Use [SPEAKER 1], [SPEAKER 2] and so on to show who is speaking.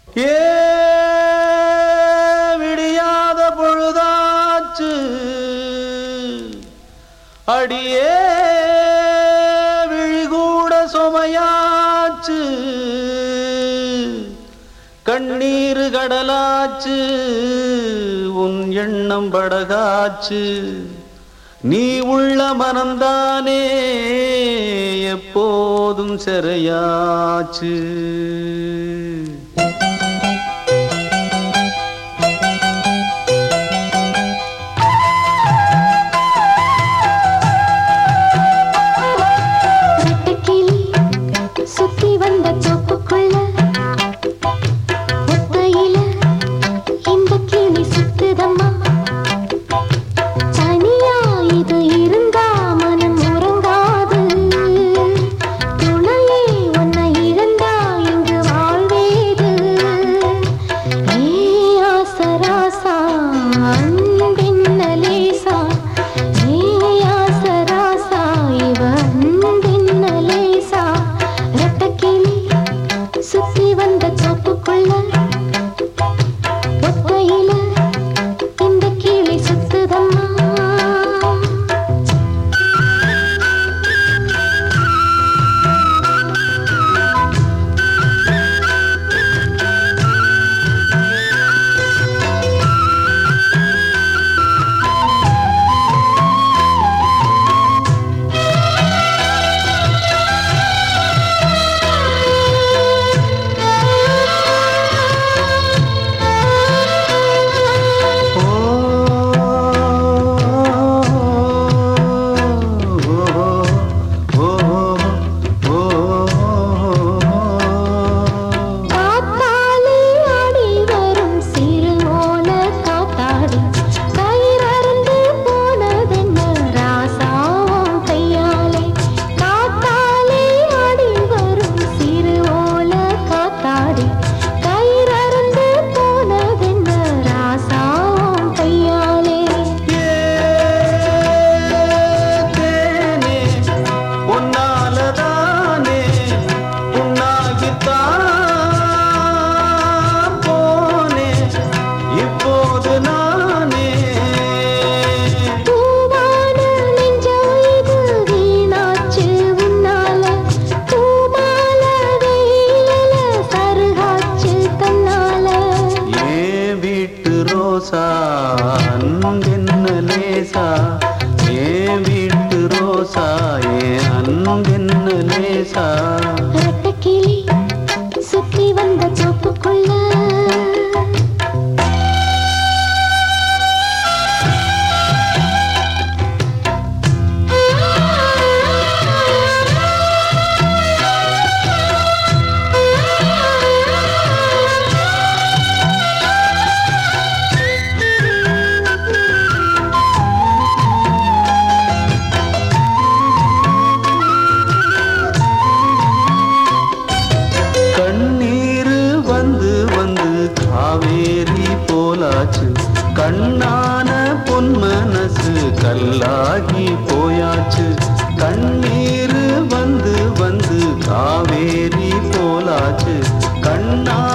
[SPEAKER 1] ஏ விடியாத பொழுதாச்சு அடியே விழிகூட சுமையாச்சு கண்ணீரு கடலாச்சு உன் எண்ணம் படகாச்சு நீ உள்ள மனம்தானே எப்போதும் சிறையாச்சு
[SPEAKER 2] ரெட்டக்கிளி சுத்தி வந்த தோப்புக்குள்ள ஒத்தையில இந்த கிளி சுத்துதம்மா தனியா இது இருந்தா மனம் உறங்காது துணையே உன்னை இழந்தா இங்கு வாழ்வேது ஏ ஆசராசா அன்பின்ன லேசா ஏ ஆசராசா இவ அன்பின்ன லேசா ரெட்டக்கிளி சுத்தி வந்த தோப்புக்குள்ள ஒத்தையில இந்த கிளி சுத்துதம்மா காத்தாலே ஆடி வரும் சிறு ஓல காத்தாடி கயிறறுந்து போனதென்ன ராசாவும் கையாலே காத்தாலே ஆடி வரும் சிறு ஓல காத்தாடி கயிறறுந்து போனதென்ன ராசாவும் கையாலே
[SPEAKER 1] தேனே உன்னாலதானே உன்னாகித்தான் போனே இப்போது நானே
[SPEAKER 2] பூவான நெஞ்சம் இது வீணாச்சு உன்னால பூமால வெயிலல சருகாச்சு தன்னால
[SPEAKER 1] ஏன் வீட்டு ரோசா அன்பென்ன லேசா ஏன் வீட்டு ரோசா ஏன் அன்பென்ன லேசா
[SPEAKER 2] ரெட்டக்கிளி சுத்தி வந்த தோப்புக்குள்ள
[SPEAKER 1] கண்ணீரு வந்து வந்து காவேரி போலாச்சு கண்ணான பொன் மனசு கல்லாகி போயாச்சு கண்ணீரு வந்து வந்து காவேரி போலாச்சு கண்ணா